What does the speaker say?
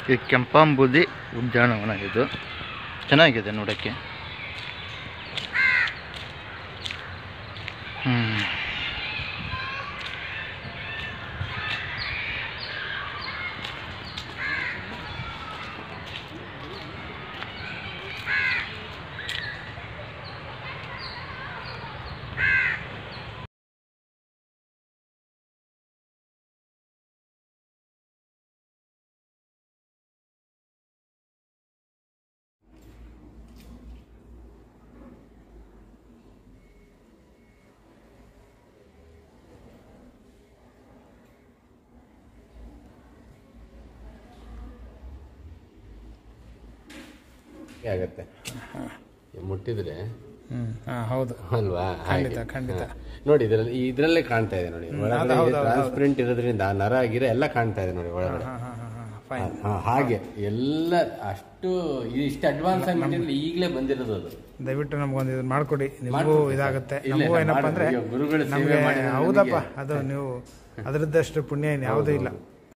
ಈ ಕೆಂಪಾಂಬುದಿ ಉದ್ಯಾನವನ ಇದು ಚೆನ್ನಾಗಿದೆ ನೋಡೋಕ್ಕೆ ಹ್ಮ್ ಆಗತ್ತೆ ಮುಟ್ಟಿದ್ರೆ ಹ್ಮ್ ಹಾ ಹೌದು ಅಲ್ವಾ ಖಂಡಿತ, ಹಾಗೆ. ಖಂಡಿತ. ಹಾ. ನೋಡಿ ಇದ್ರಲ್ಲಿ ಇದ್ರಲ್ಲೇ ಕಾಣ್ತಾ ಇದೆ ನೋಡಿ ಒಳಗಡೆ ಟ್ರಾನ್ಸ್ಪರೆಂಟ್ ಇರೋದ್ರಿಂದ ನರ ಗಿರ ಎಲ್ಲ ಕಾಣ್ತಾ ಇದೆ ನೋಡಿ ಒಳಗಡೆ ಹಾ ಹಾ ಹಾ ಹಾ ಫೈನ್ ಹಾ, ಹಾಗೆ ಎಲ್ಲ ಅಷ್ಟು ಇಷ್ಟು ಅಡ್ವಾನ್ಸ್ ಆಗಿ ಮೆಟೀರಿಯಲ್ ಈಗಲೇ ಬಂದಿರೋದು ಅದು ದಯವಿಟ್ಟು ನಮ್ಗೊಂದು ಇದು ಮಾಡ್ಕೊಡಿ ನಿಮಗೂ ಮಾಡ್ಕೊಡ್ತೀನಿ ಇದಾಗುತ್ತೆ ಸರ್. ಇಲ್ಲ, ನಮಗೂ ಇಲ್ಲ, ಏನಪ್ಪ ಮಾಡಿ- ಅಂದ್ರೆ ಅಯ್ಯೋ, ಗುರುಗಳು ಸೇವೆ ನಮಗೆ ಮಾಡಿದ್ರೆ ಹೌದಪ್ಪ ನಮಗೆ- ಅದು ನೀವು ಅದರದ್ದಷ್ಟು ಪುಣ್ಯ ಏನು ಯಾವುದೂ ಇಲ್ಲ